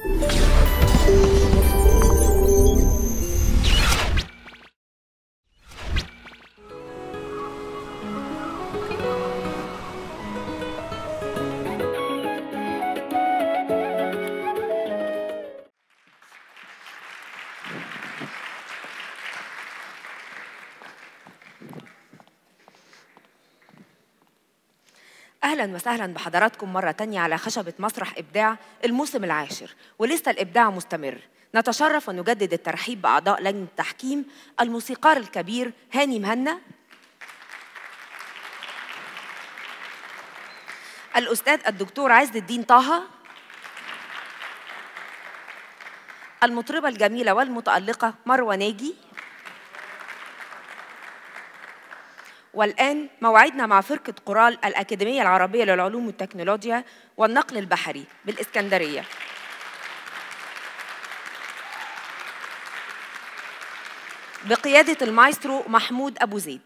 أهلا وسهلا بحضراتكم مرة تانية على خشبة مسرح إبداع الموسم العاشر ولسه الإبداع مستمر نتشرف ونجدد الترحيب بأعضاء لجنة التحكيم الموسيقار الكبير هاني مهنا الأستاذ الدكتور عز الدين طه المطربة الجميلة والمتألقة مروة ناجي والآن موعدنا مع فرقة قرال الأكاديمية العربية للعلوم والتكنولوجيا والنقل البحري بالإسكندرية بقيادة المايسترو محمود أبو زيد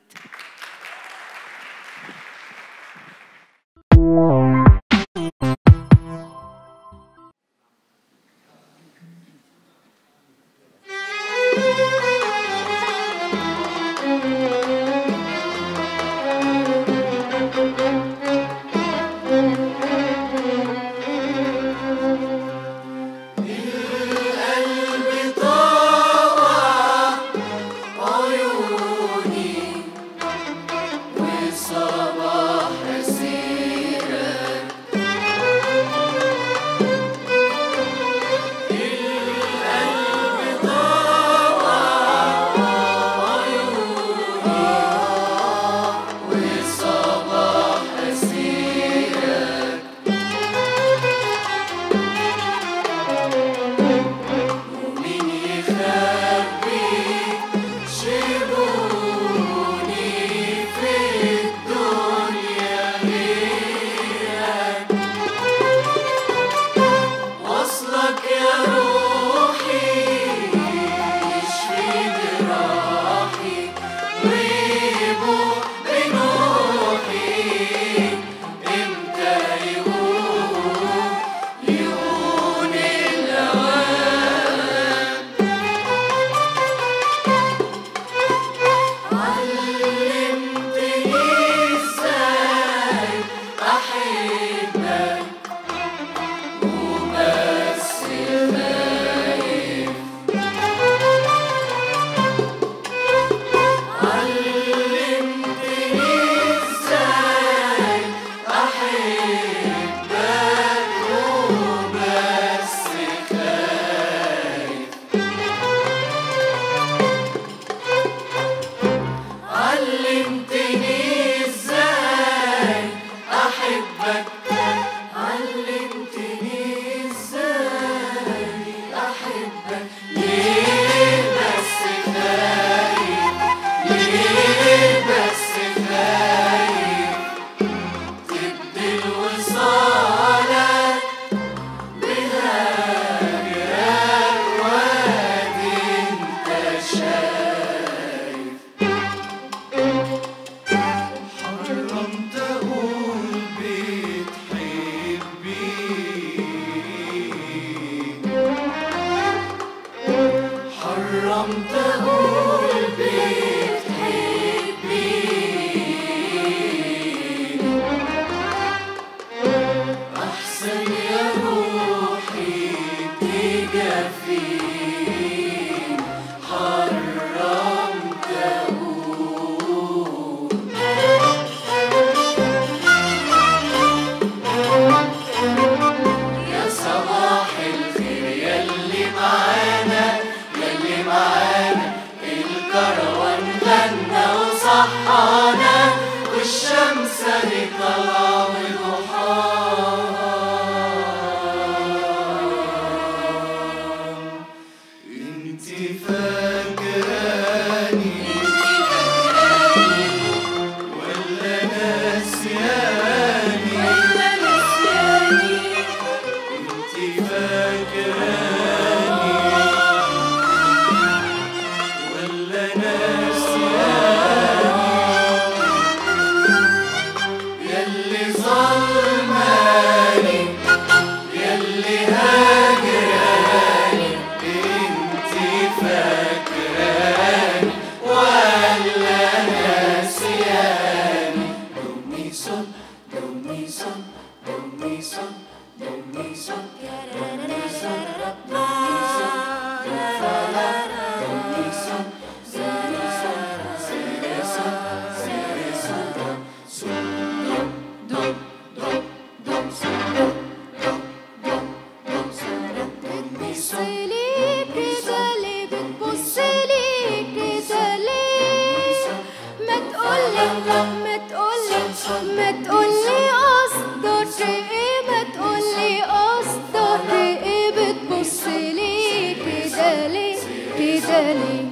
بتبص لي كده ليه بتبص لي كده ليه ما تقولي ما تقولي ما تقولي قصدك ايه ما تقولي قصدك ايه بتبص لي كده ليه كده ليه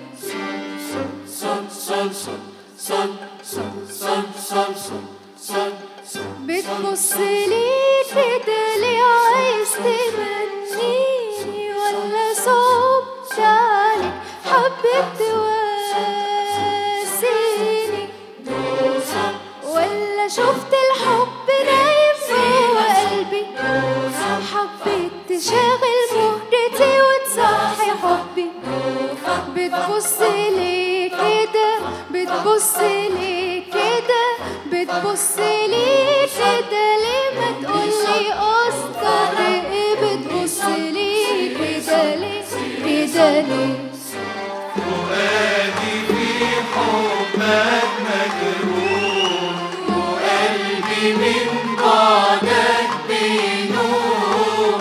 بتبص لي كده ليه عايز تمنيني ولا صوت عليك حبيت تواسيني ولا شفت الحب نايم جوا قلبي حبيت تشغل مهجتي وتصحي حبي بتبص لي كده بتبص لي كده بتبص لي كده ليه ما تقولي قصدك ايه بتبص لي كده ليه كده ليه فؤادي في حبك مجروح وقلبي من بعدك بينوح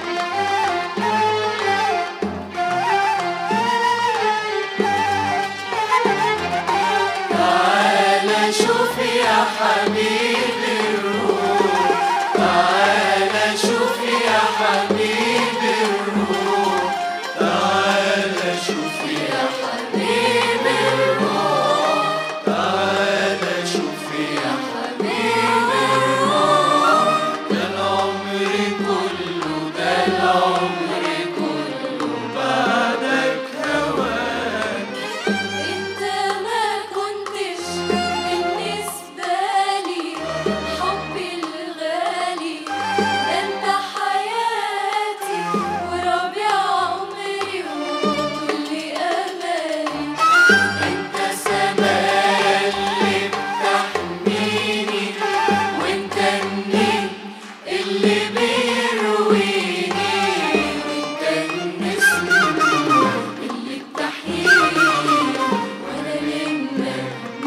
تعالى شوف يا حبيبي الروح تعالى شوف يا حبيبي الروح تعالى شوف يا حبيبي الروح تعالى شوف يا حبيبي الروح ده العمر كله ده العمر كله بعدك هواك انت ما كنتش بالنسبة لي حبي الغالي ده انت حياتي وربيع عمري وكل امالي انت سماء اللي بتحميني وانت النيل اللي بيرويني وانت النسم اللي بتحييني وانا منك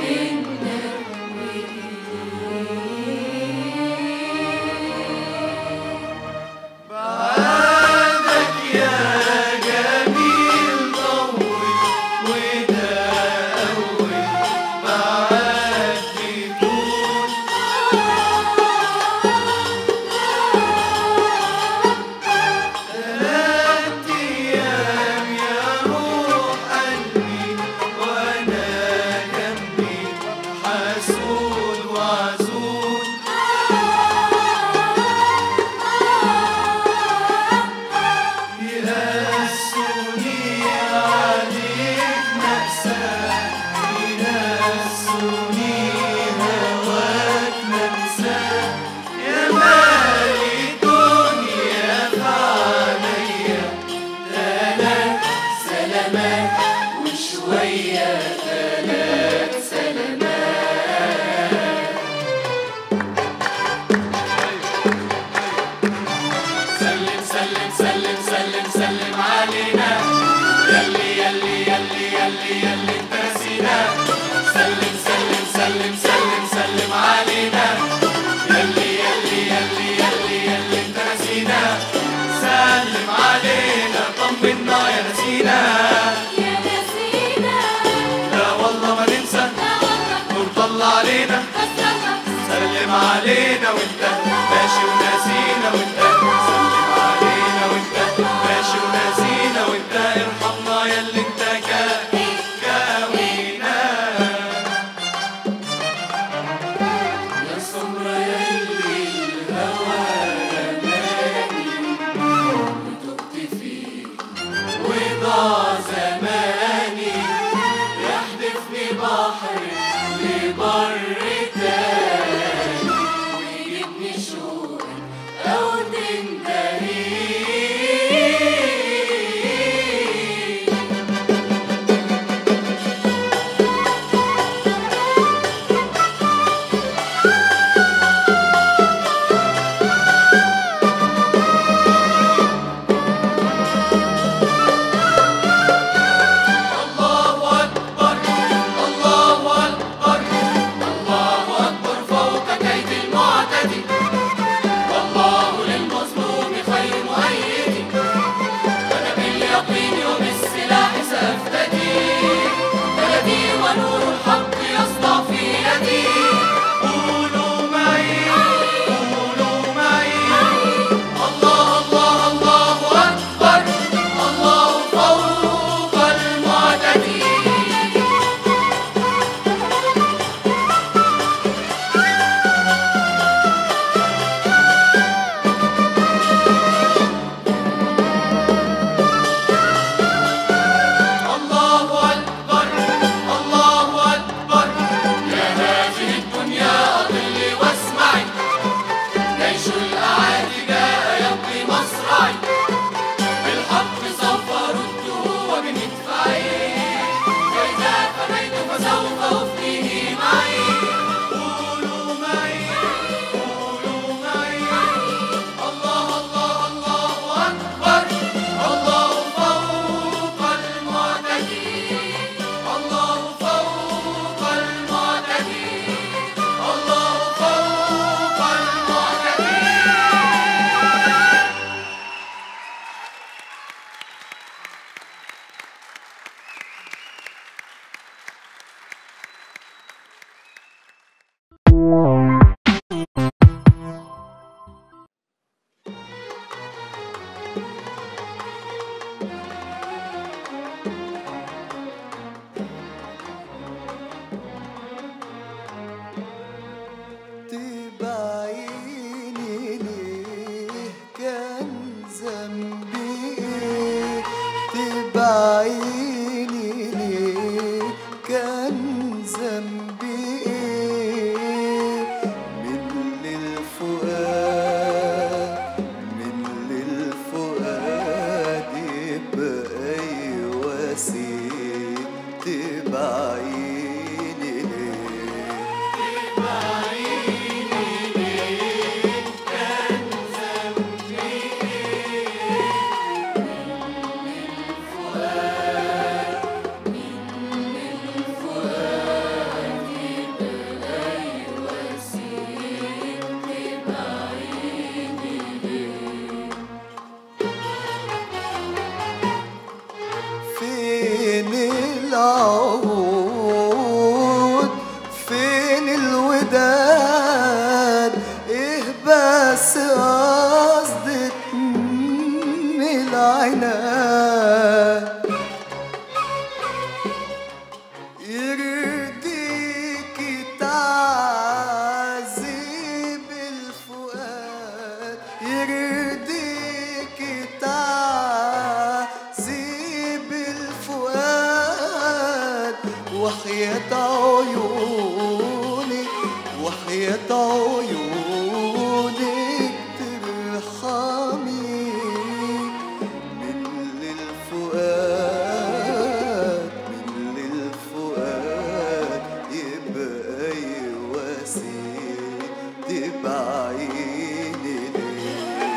منك وإليك بعدك يا جميل طول وده أول بعدي طول تلات أيام يا روح قلبي وأنا جنبي حسود وعزول يهسوني عليك مأساة يهسوني هواك منساة يا مالي دنيا فعليا تلات سلامات وشوية تلات سلامات سلم سلم سلم سلم سلم علينا يلي يلي يلي يلي يلي انت نسينا سلم سلم سلم سلم سلم علينا يلي يلي يلي يلي يلي انت نسينا سلم علينا طمنا يا نسينا يا نسينا لا والله ما ننسى لا والله نور طلع علينا بستنى سلم علينا وانت ماشي وناسينا وانت سلم علينا وانت ماشي وناسينا وانت ارحمنا يا اللي انت كا- كاوينا يا سمرة يا اللي الهوى رماني وتبت فيه وضاع زماني يحدفني بحر لبر تاني ويجيبني شوق أو تبعيني ليه كان ذنبي ايه من للفؤاد من للفؤاد يبقى يواسي تبعيني ليه فين العهود فين الوداد ايه بس قصدك من العناد يرضيكي تعذيب الفؤاد يرضيكي تعذيب الفؤاد وحياة عيونك وحياة عيونك ترحمي من للفؤاد من للفؤاد يبقى يواسي تبعيني ليه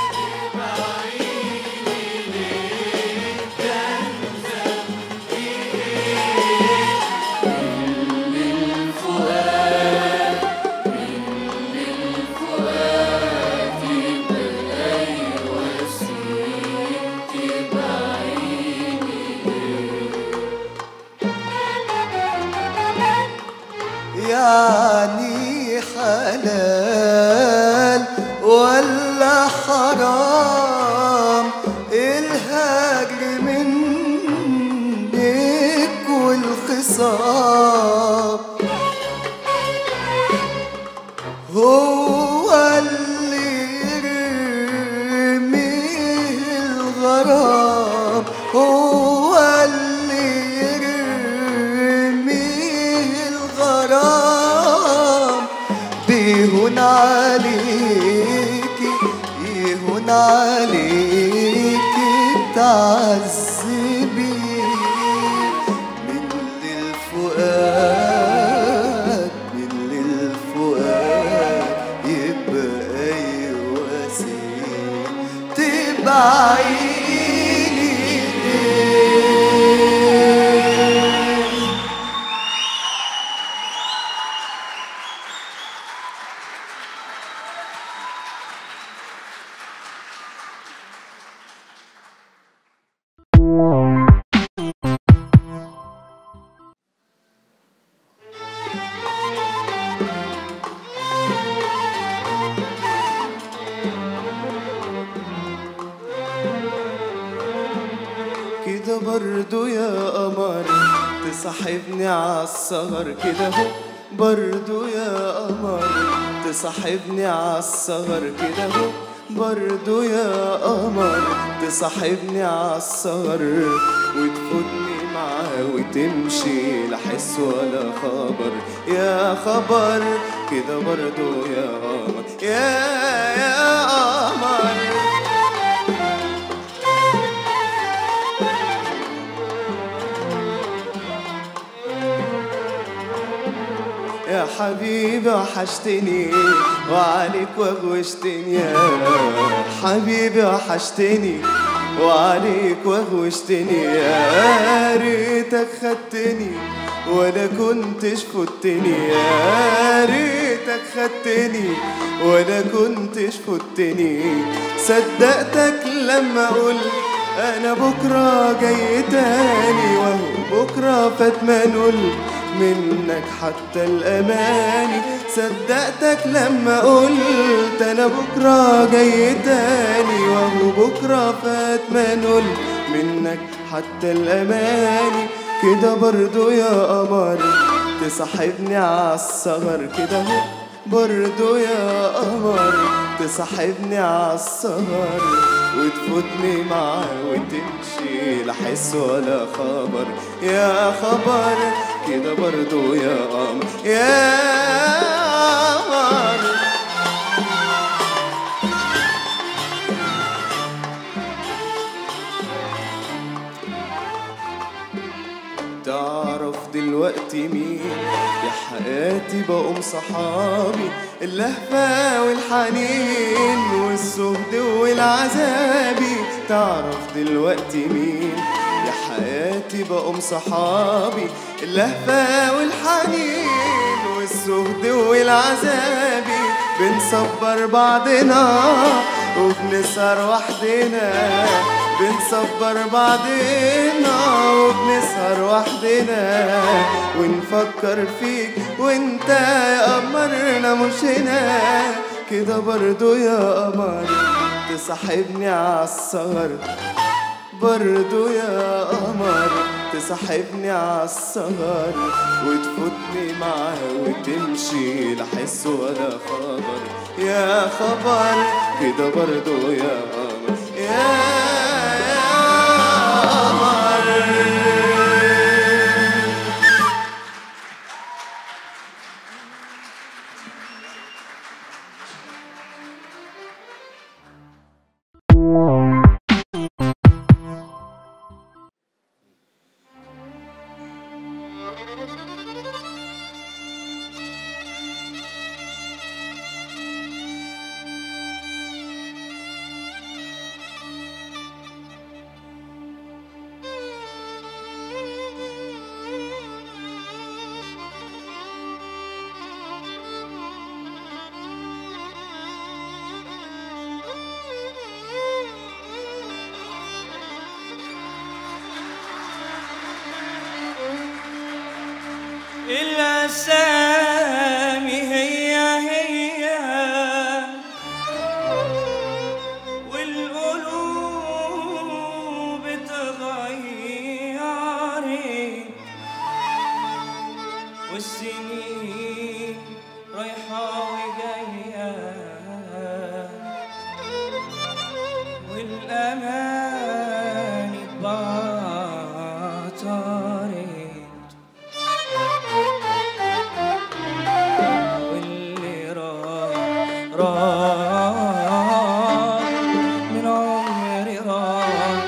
يعني حلال ولا حرام الهجر منك والخصام هو اللي يرميه الغرام هو اللي يرميه الغرام بيهون عليكي يهون عليكي تعذبي من للفؤاد من للفؤاد يبقى يواسي تبعيني ليه كده برضو يا قمر تصاحبني عالسهر كده هو برضو يا قمر تصاحبني عالسهر كده هو برضو يا قمر تصاحبني عالسهر وتفوتني معاه وتمشي لا حس ولا خبر يا خبر كده برضو يا قمر يا يا قمر يا حبيبي وحشتني وعليك وغوشتني يا حبيبي وحشتني وعليك وغوشتني يا ريتك خدتني ولا كنتش فتني يا ريتك خدتني ولا كنتش فتني صدقتك لما قلت انا بكره جاي تاني وهو بكره فات ما نقول منك حتى الاماني صدقتك لما قلت انا بكره جاي تاني وهو بكره فات ما نقول منك حتى الاماني كده برضو يا قمر تصاحبني عالسهر كده هو برضو يا قمر تصاحبني عالسهر وتفوتني معاه وتمشي لا حس ولا خبر يا خبر كده برضو يا قمر يا قمر تعرف دلوقتي مين يا حياتي بقوم صحابي اللهفة والحنين والسهد والعذابي تعرف دلوقتي مين يا حياتي بقوم صحابي اللهفة والحنين والسهد والعذابي بنصبر بعضنا وبنسهر وحدنا بنصبر بعضنا وبنسهر وحدنا ونفكر فيك وانت يا قمرنا مش هنا كده برضو يا قمر تصاحبني عالسهر برضو يا قمر تصاحبني عالسهر وتفوتني معاه وتمشي لا حس ولا خبر يا خبر كده برضو يا قمر يا قمر الأسامي هي هي والقلوب تغيرت والسنين رايحة وجاية والأمان اتبعترت واللي راح راح من عمري راح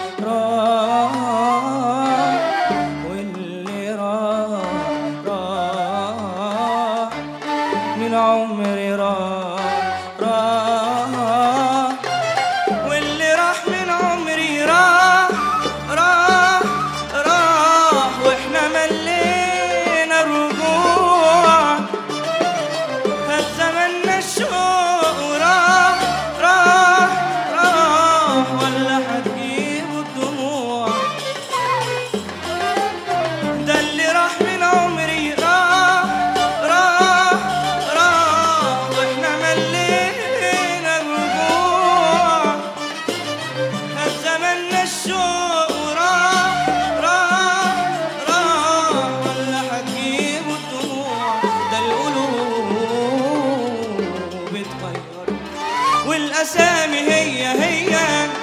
راح واللي راح راح من عمري راح راح واللي راح من عمري راح راح راح واحنا ملينا رجوع هات زمنا الشوق وراح راح راح ولا هتجيبوا الدموع ده اللي راح من عمري راح راح راح واحنا ملينا رجوع هات زمنا الشوق وراح راح راح ولا هتجيبوا الدموع ده القلوب بتغير والاسامي هي هي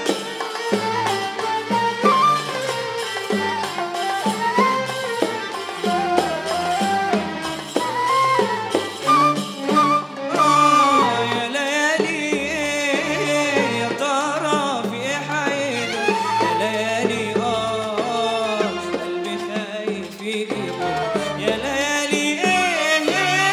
آه يا ليالي يا ترى في إيه حيله يا ليالي آه قلبي خايف يجيبه يا ليالي إيه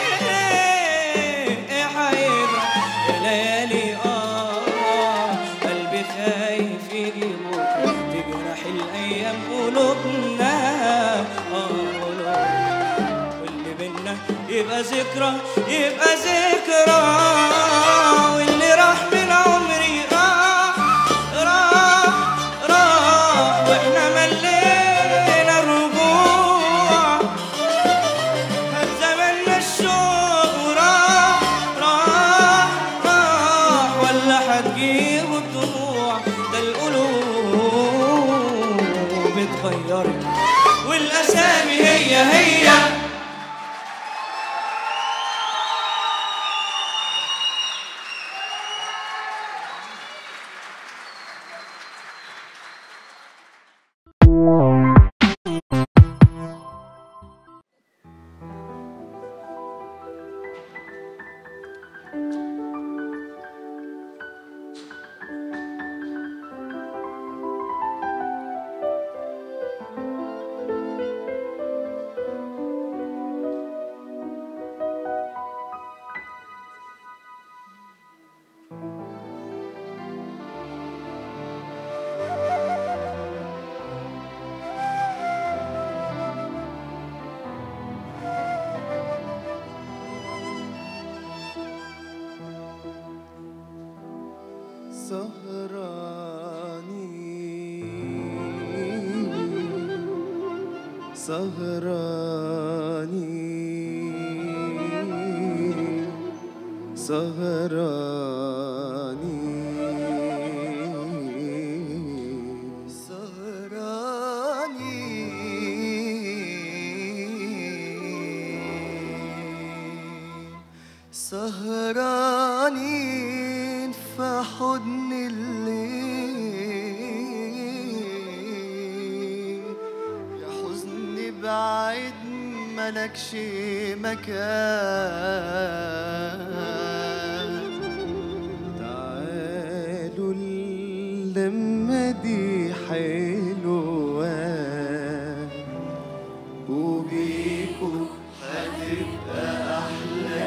إيه إيه حيله يا ليالي آه قلبي خايف يجيبه تجرح الأيام قلوبنا آه قلوبنا واللي بينا يبقى ذكرى يبقى ذكرى واللي راح من عمري راح راح راح واحنا ملينا الرجوع هات زمنا الشوق وراح راح راح ولا هتجيبوا الدموع ده القلوب اتغيرت والاسامي هي هي سهراني سهراني سهرانين في حضن الليل يا حزني بعيد ملكش مكان تعالوا اللمة دي حلوة وبيكوا هتبقى أحلى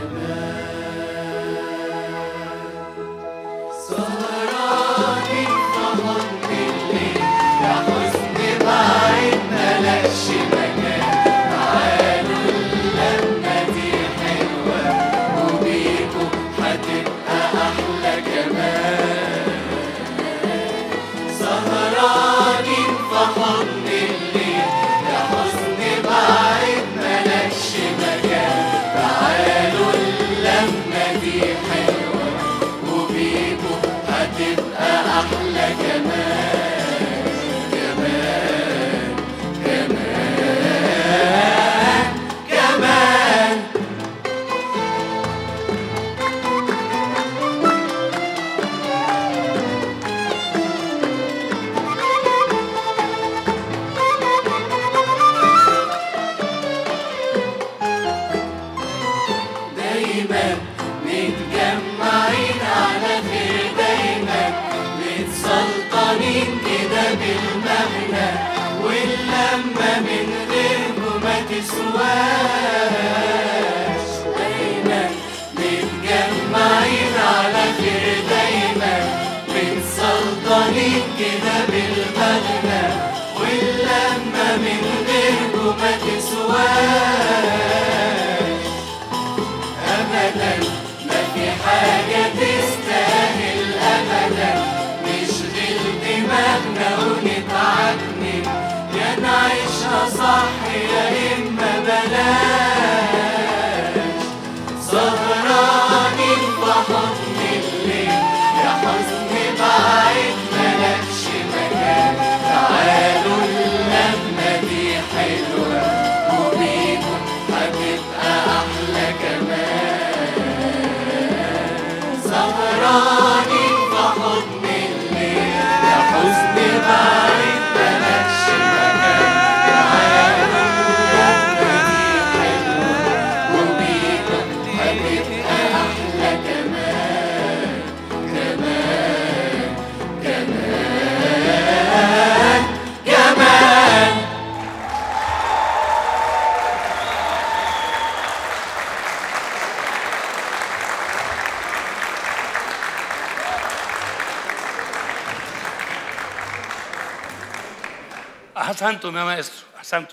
احسنتم يا مايسترو احسنتم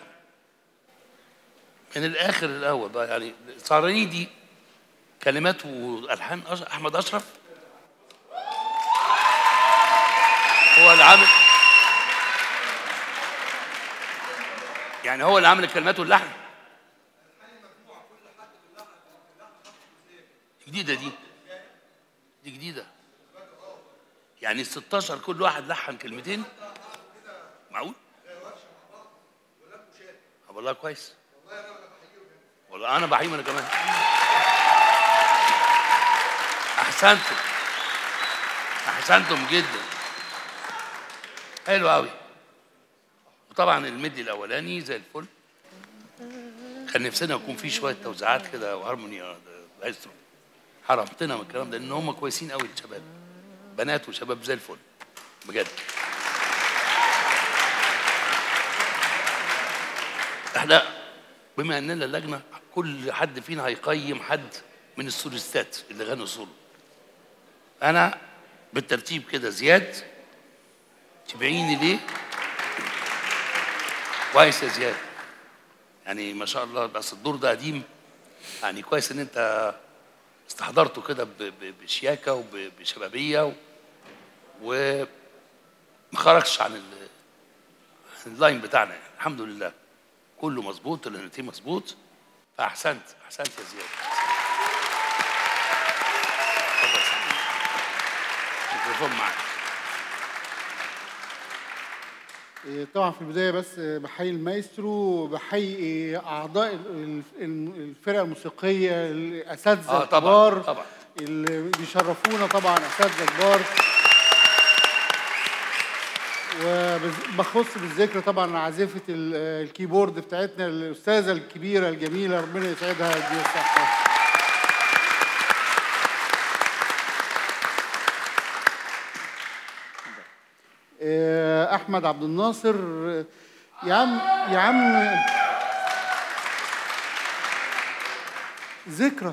من الاخر الاول بقى يعني صارني دي كلمات والحان أش- احمد اشرف هو اللي عامل يعني هو اللي عامل الكلمات واللحن جديده دي دي جديده يعني ال 16 كل واحد لحن كلمتين معقول؟ طب والله كويس والله انا بحيم انا كمان احسنتم احسنتم جدا حلو قوي وطبعا الميدي الاولاني زي الفل كان نفسنا يكون في شويه توزيعات كده وهارموني يا مايسترو حرمتنا من الكلام ده لان هم كويسين قوي الشباب بنات وشباب زي الفل بجد احنا بما اننا اللجنه كل حد فينا هيقيم حد من السوليستات اللي غنوا سولو انا بالترتيب كده زياد تبعيني ليه كويس يا زياد يعني ما شاء الله بس الدور ده قديم يعني كويس ان انت استحضرته كده ب- ب- بشياكه وبشبابيه و... وما خرجش عن ال... عن اللاين بتاعنا يعني الحمد لله كله مظبوط الانتي مظبوط فاحسنت احسنت يا زياد اتفضل. الميكروفون معاك إيه، طبعا في البدايه بس آه، بحيي المايسترو بحيي اعضاء ال- ال- الفرقه الموسيقيه الاساتذه اه طبعا الكبار طبعا اللي بيشرفونا طبعا اساتذه كبار وبخص بالذكر طبعا عازفه ال- الكيبورد بتاعتنا الاستاذه الكبيره الجميله ربنا يسعدها ويديها الصحه آه، احمد عبد الناصر آه، يا عم يا عم ذكرى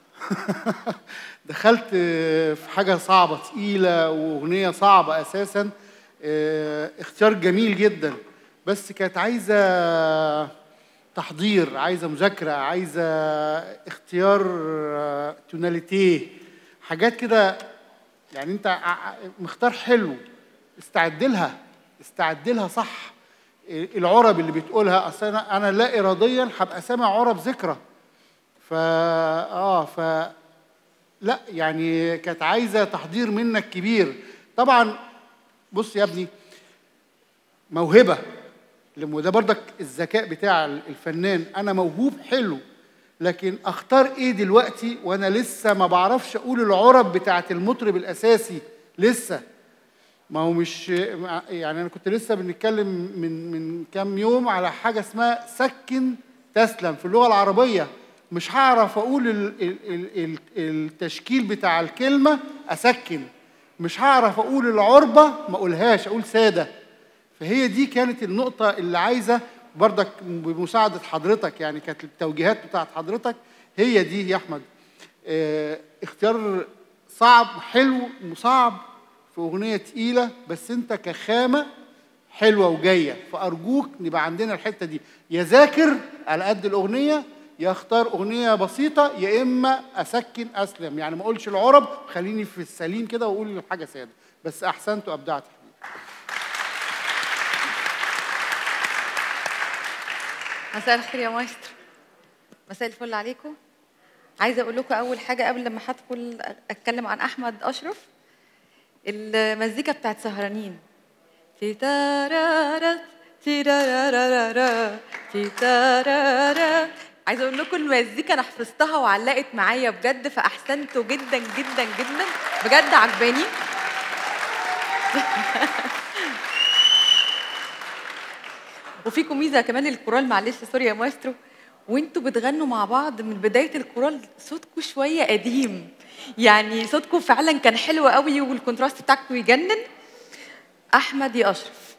دخلت آه، في حاجه صعبه تقيله واغنيه صعبه اساسا آه، اختيار جميل جدا بس كانت عايزه تحضير عايزه مذاكره عايزه اختيار آه، توناليتيه حاجات كده يعني انت ع- ع- مختار حلو استعد لها استعد لها صح العرب اللي بتقولها اصل انا انا لا اراديا هبقى سامع عرب ذكرى ف اه ف لا يعني كانت عايزه تحضير منك كبير طبعا بص يا ابني موهبه لم- وده برضك الذكاء بتاع الفنان انا موهوب حلو لكن اختار ايه دلوقتي وانا لسه ما بعرفش اقول العرب بتاعت المطرب الاساسي لسه ما هو مش يعني انا كنت لسه بنتكلم من من كام يوم على حاجه اسمها سكن تسلم في اللغه العربيه مش هعرف اقول ال ال ال ال التشكيل بتاع الكلمه اسكن مش هعرف اقول العربه ما اقولهاش اقول ساده فهي دي كانت النقطه اللي عايزه برضك بمساعده حضرتك يعني كانت التوجيهات بتاعت حضرتك هي دي يا احمد اه اختيار صعب حلو وصعب في اغنيه تقيله بس انت كخامه حلوه وجايه فارجوك نبقى عندنا الحته دي يا ذاكر على قد الاغنيه يا اختار اغنيه بسيطه يا اما اسكن اسلم يعني ما اقولش العرب خليني في السليم كده واقول حاجه ساده بس احسنت وابدعت مساء الخير يا مايسترو مساء الفل عليكم عايزه اقول لكم اول حاجه قبل لما هدخل اتكلم عن احمد اشرف المزيكا بتاعت سهرانين تيتارارا تيرارارارا تيتارارا عايزه اقول لكم المزيكا انا حفظتها وعلقت معايا بجد فاحسنتوا جدا جدا جدا بجد عجباني وفيكم ميزه كمان الكورال معلش سوري يا مايسترو وانتوا بتغنوا مع بعض من بدايه الكورال صوتكم شويه قديم يعني صوتكم فعلا كان حلو قوي والكونتراست بتاعكم يجنن احمد يا اشرف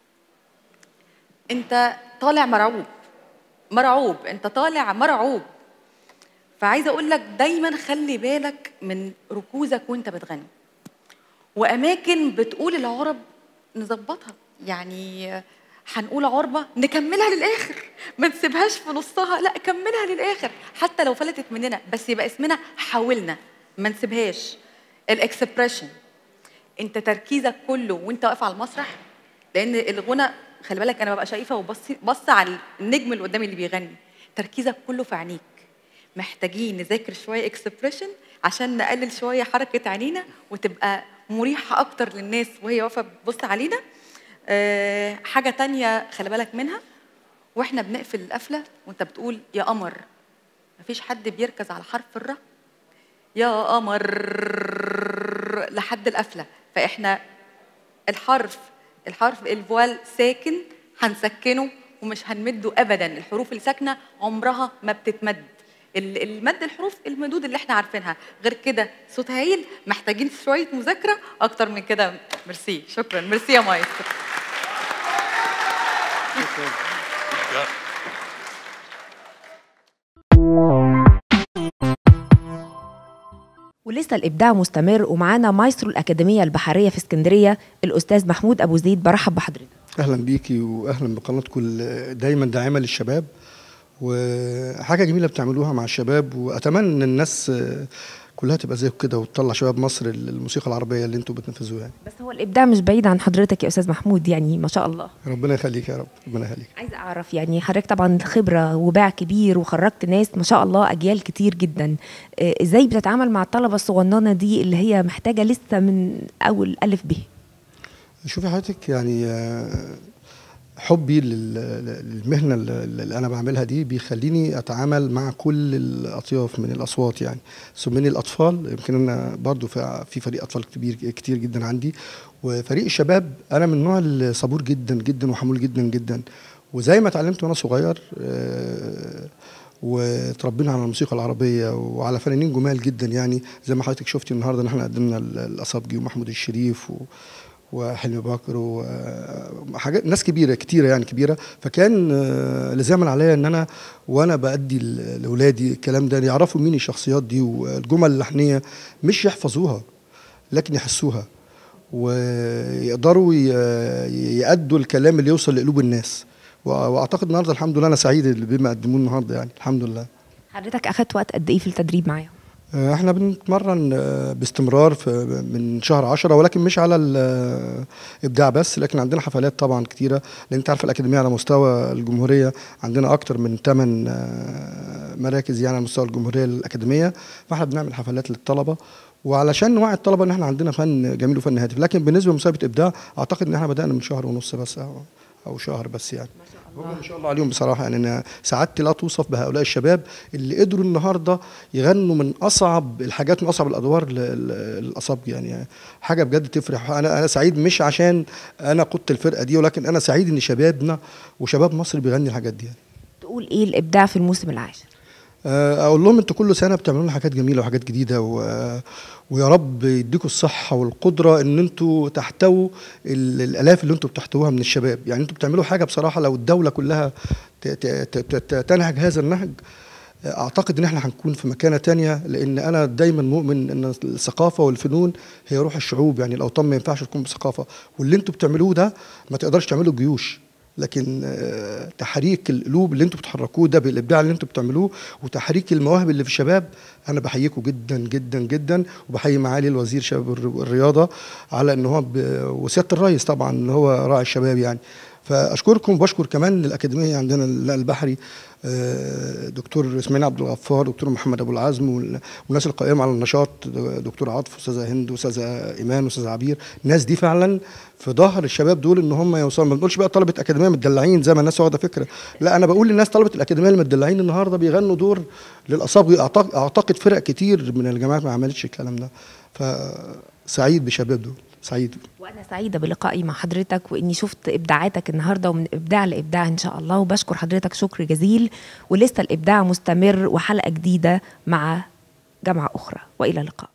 انت طالع مرعوب مرعوب انت طالع مرعوب فعايزه اقول لك دايما خلي بالك من ركوزك وانت بتغني واماكن بتقول العرب نظبطها يعني هنقول عربه نكملها للاخر ما نسيبهاش في نصها لا كملها للاخر حتى لو فلتت مننا بس يبقى اسمنا حاولنا ما نسيبهاش الاكسبريشن انت تركيزك كله وانت واقف على المسرح لان الغنى خلي بالك انا ببقى شايفه وبص بص على النجم اللي قدامي اللي بيغني تركيزك كله في عينيك محتاجين نذاكر شويه اكسبريشن عشان نقلل شويه حركه عينينا وتبقى مريحه اكتر للناس وهي واقفه بتبص علينا أه حاجه تانية خلي بالك منها واحنا بنقفل القفله وانت بتقول يا قمر مفيش حد بيركز على حرف الر يا قمر لحد القفله فاحنا الحرف الحرف الفوال ساكن هنسكنه ومش هنمده ابدا الحروف الساكنه عمرها ما بتتمد ال- المد الحروف المدود اللي احنا عارفينها غير كده صوت هايل محتاجين شويه مذاكره اكتر من كده ميرسي شكرا ميرسي يا مايسترو ولسه الابداع مستمر ومعانا مايسترو الاكاديميه البحريه في اسكندريه الاستاذ محمود ابو زيد برحب بحضرتك اهلا بيكي واهلا بقناتكم ال- دايما داعمه للشباب وحاجه جميله بتعملوها مع الشباب واتمنى ان الناس آه، كلها تبقى زيكم كده وتطلع شباب مصر الموسيقى العربيه اللي انتم بتنفذوها يعني بس هو الابداع مش بعيد عن حضرتك يا استاذ محمود يعني ما شاء الله ربنا يخليك يا رب ربنا يخليك عايزه اعرف يعني حضرتك طبعا خبره وباع كبير وخرجت ناس ما شاء الله اجيال كتير جدا آه، ازاي بتتعامل مع الطلبه الصغننه دي اللي هي محتاجه لسه من اول الف ب شوفي حضرتك يعني آه، حبي لل- للمهنه اللي اللي انا بعملها دي بيخليني اتعامل مع كل الاطياف من الاصوات يعني من الاطفال يمكن انا برضو في في فريق اطفال كبير كتير جدا عندي وفريق الشباب انا من النوع الصبور جدا جدا وحمول جدا جدا وزي ما اتعلمت وانا صغير آه، وتربينا على الموسيقى العربيه وعلى فنانين جمال جدا يعني زي ما حضرتك شفتي النهارده ان احنا قدمنا ال- الاصابجي ومحمود الشريف و وحلمي بكر وحاجات ناس كبيره كتيره يعني كبيره فكان آه، لزاما عليا ان انا وانا بادي ل- لاولادي الكلام ده يعرفوا مين الشخصيات دي والجمل اللحنيه مش يحفظوها لكن يحسوها ويقدروا ي- يأدوا الكلام اللي يوصل لقلوب الناس وأ- واعتقد النهارده الحمد لله انا سعيد بما قدموه النهارده يعني الحمد لله حضرتك اخدت وقت قد ايه في التدريب معاهم آه، احنا بنتمرن آه، باستمرار في من شهر عشرة ولكن مش على الابداع بس لكن عندنا حفلات طبعا كتيره لان انت عارف الاكاديميه على مستوى الجمهوريه عندنا اكتر من 8 مراكز يعني على مستوى الجمهوريه الاكاديميه فاحنا بنعمل حفلات للطلبه وعلشان نوعي الطلبه ان احنا عندنا فن جميل وفن هادف لكن بالنسبه لمسابقه ابداع اعتقد ان احنا بدانا من شهر ونص بس او او شهر بس يعني هم ما شاء الله عليهم بصراحه يعني انا سعادتي لا توصف بهؤلاء الشباب اللي قدروا النهارده يغنوا من اصعب الحاجات من اصعب الادوار ل- ل- للاصابج يعني حاجه بجد تفرح انا انا سعيد مش عشان انا قدت الفرقه دي ولكن انا سعيد ان شبابنا وشباب مصر بيغني الحاجات دي يعني. تقول ايه الابداع في الموسم العاشر آه، اقول لهم انتوا كل سنه بتعملوا لنا حاجات جميله وحاجات جديده و... ويا رب يديكم الصحه والقدره ان انتوا تحتووا ال- الالاف اللي انتوا بتحتووها من الشباب يعني انتوا بتعملوا حاجه بصراحه لو الدوله كلها ت... ت... ت... ت... تنهج هذا النهج آه، اعتقد ان احنا هنكون في مكانه تانية لان انا دايما مؤمن ان الثقافه والفنون هي روح الشعوب يعني الاوطان ما ينفعش تكون بثقافه واللي انتوا بتعملوه ده ما تقدرش تعمله جيوش لكن آه، تحريك القلوب اللي انتوا بتحركوه ده بالابداع اللي انتوا بتعملوه وتحريك المواهب اللي في الشباب انا بحييكم جدا جدا جدا وبحيي معالي الوزير شباب الر- الرياضه على ان هو ب... وسياده الرئيس طبعا ان هو راعي الشباب يعني فاشكركم وبشكر كمان الاكاديميه عندنا النقل البحري آه، دكتور اسماعيل عبد الغفار دكتور محمد ابو العزم وال- والناس القائمه على النشاط دكتور عاطف استاذه هند استاذه ايمان استاذه عبير الناس دي فعلا في ظهر الشباب دول ان هم يوصلوا ما بنقولش بقى طلبه اكاديميه متدلعين زي ما الناس واخده فكره لا انا بقول للناس طلبه الاكاديميه المتدلعين النهارده بيغنوا دور للاصابع أعتقد, اعتقد فرق كتير من الجامعات ما عملتش الكلام ده فسعيد بشباب دول سعيد وانا سعيده بلقائي مع حضرتك واني شفت ابداعاتك النهارده ومن ابداع لابداع ان شاء الله وبشكر حضرتك شكر جزيل ولسه الابداع مستمر وحلقه جديده مع جامعه اخرى والى اللقاء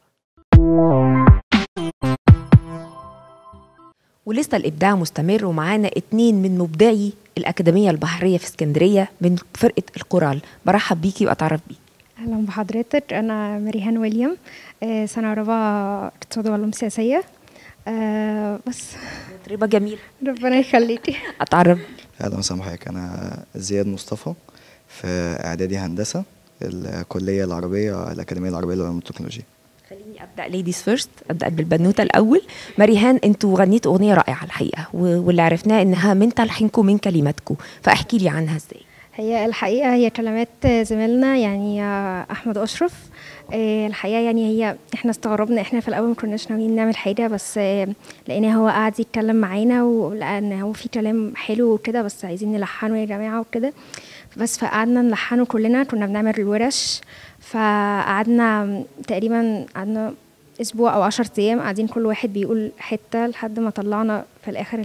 ولسه الابداع مستمر ومعانا اتنين من مبدعي الاكاديميه البحريه في اسكندريه من فرقه الكورال برحب بيكي واتعرف بيكي اهلا بحضرتك انا مريهان ويليام آه، سنه رابعه اقتصاد وعلوم سياسيه آه، بس مطربه جميله ربنا يخليكي اتعرف اهلا وسهلا بحضرتك انا زياد مصطفى في اعدادي هندسه الكليه العربيه الاكاديميه العربيه للعلوم والتكنولوجيا خليني ابدا ليديز فيرست ابدا بالبنوته الاول مريهان انتوا غنيتوا اغنيه رائعه الحقيقه و- واللي عرفناه انها من تلحينكم من كلماتكم فاحكي لي عنها ازاي هي الحقيقه هي كلمات زميلنا يعني آه، احمد اشرف آه، الحقيقه يعني هي احنا استغربنا احنا في الاول ما كناش ناويين نعمل حاجه بس آه، لقينا هو قاعد يتكلم معانا ولقى هو في كلام حلو وكده بس عايزين نلحنه يا جماعه وكده بس فقعدنا نلحنه كلنا كنا بنعمل الورش فقعدنا تقريبا قعدنا اسبوع او عشر ايام قاعدين كل واحد بيقول حته لحد ما طلعنا في الاخر ال-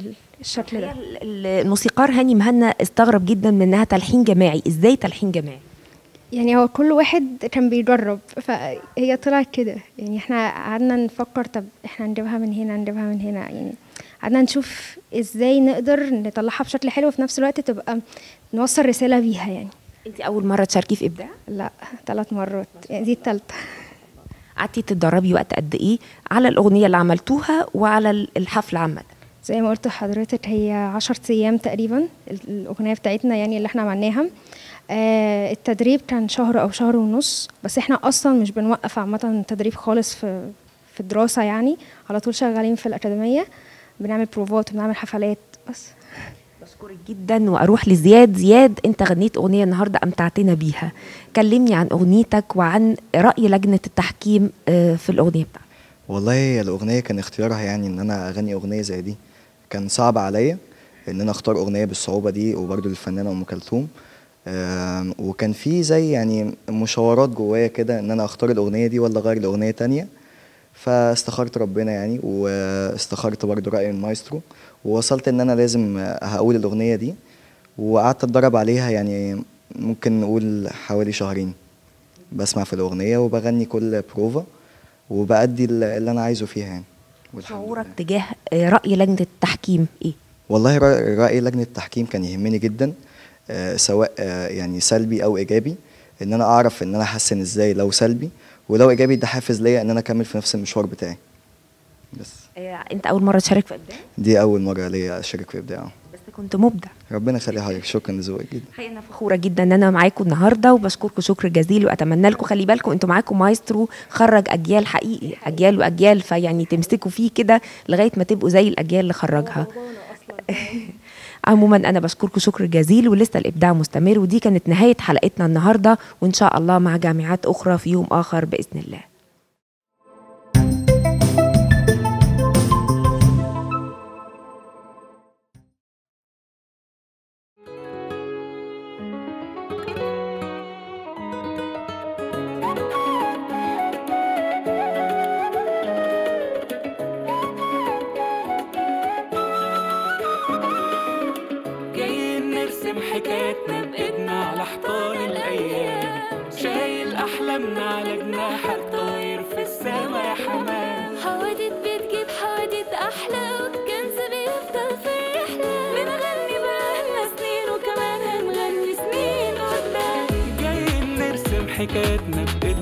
الشكل ده ال- ال- الموسيقار هاني مهنا استغرب جدا من انها تلحين جماعي ازاي تلحين جماعي يعني هو كل واحد كان بيجرب فهي طلعت كده يعني احنا قعدنا نفكر طب احنا نجيبها من هنا نجيبها من هنا يعني قعدنا نشوف ازاي نقدر نطلعها بشكل حلو وفي نفس الوقت تبقى نوصل رسالة بيها يعني انت اول مره تشاركي في ابداع لا ثلاث مرات يعني دي التالتة قعدتي تتدربي وقت قد ايه على الاغنيه اللي عملتوها وعلى ال- الحفله عامه زي ما قلت لحضرتك هي عشر أيام تقريبا ال- الأغنية بتاعتنا يعني اللي احنا عملناها آه التدريب كان شهر أو شهر ونص بس احنا أصلا مش بنوقف عامة تدريب خالص في في الدراسة يعني على طول شغالين في الأكاديمية بنعمل بروفات وبنعمل حفلات بس بشكرك جدا واروح لزياد زياد انت غنيت اغنيه النهارده امتعتنا بيها كلمني عن اغنيتك وعن راي لجنه التحكيم آه، في الاغنيه بتاعتك والله الأغنية كان اختيارها يعني إن أنا أغني أغنية زي دي كان صعب عليا إن أنا أختار أغنية بالصعوبة دي وبرضه للفنانة أم كلثوم آم، وكان في زي يعني مشاورات جوايا كده إن أنا أختار الأغنية دي ولا أغير لأغنية تانية فاستخرت ربنا يعني واستخرت برضه رأي المايسترو ووصلت إن أنا لازم هقول الأغنية دي وقعدت أتدرب عليها يعني ممكن نقول حوالي شهرين بسمع في الأغنية وبغني كل بروفا وبأدي ال- اللي أنا عايزه فيها يعني والحمد شعورك تجاه آه، راي لجنه التحكيم ايه والله رأي رأي لجنة التحكيم كان يهمني جدا آه، سواء آه، يعني سلبي أو إيجابي إن أنا أعرف إن أنا أحسن إزاي لو سلبي ولو إيجابي ده حافز ليا إن أنا أكمل في نفس المشوار بتاعي بس آه، انت اول مره تشارك في ابداع دي أول مرة ليا أشارك في إبداع بس كنت مبدع ربنا يخلي حضرتك شكرا لذوقك جدا حقيقة انا فخوره جدا ان انا معاكم النهارده وبشكركم شكر جزيل واتمنى لكم خلي بالكم انتوا معاكم مايسترو خرج اجيال حقيقي اجيال واجيال فيعني تمسكوا فيه كده لغايه ما تبقوا زي الاجيال اللي خرجها عموما انا بشكركم شكر جزيل ولسه الابداع مستمر ودي كانت نهايه حلقتنا النهارده وان شاء الله مع جامعات اخرى في يوم اخر باذن الله جايين نرسم حكايتنا بإيدنا على حيطان الأيام شايل أحلامنا على جناحك طاير في السما يا حمام حوادث بتجيب حوادث أحلى والكنز بيفضل في الرحلة بنغني بقالنا سنين وكمان هنغني سنين قدام جايين نرسم حكايتنا بإيدنا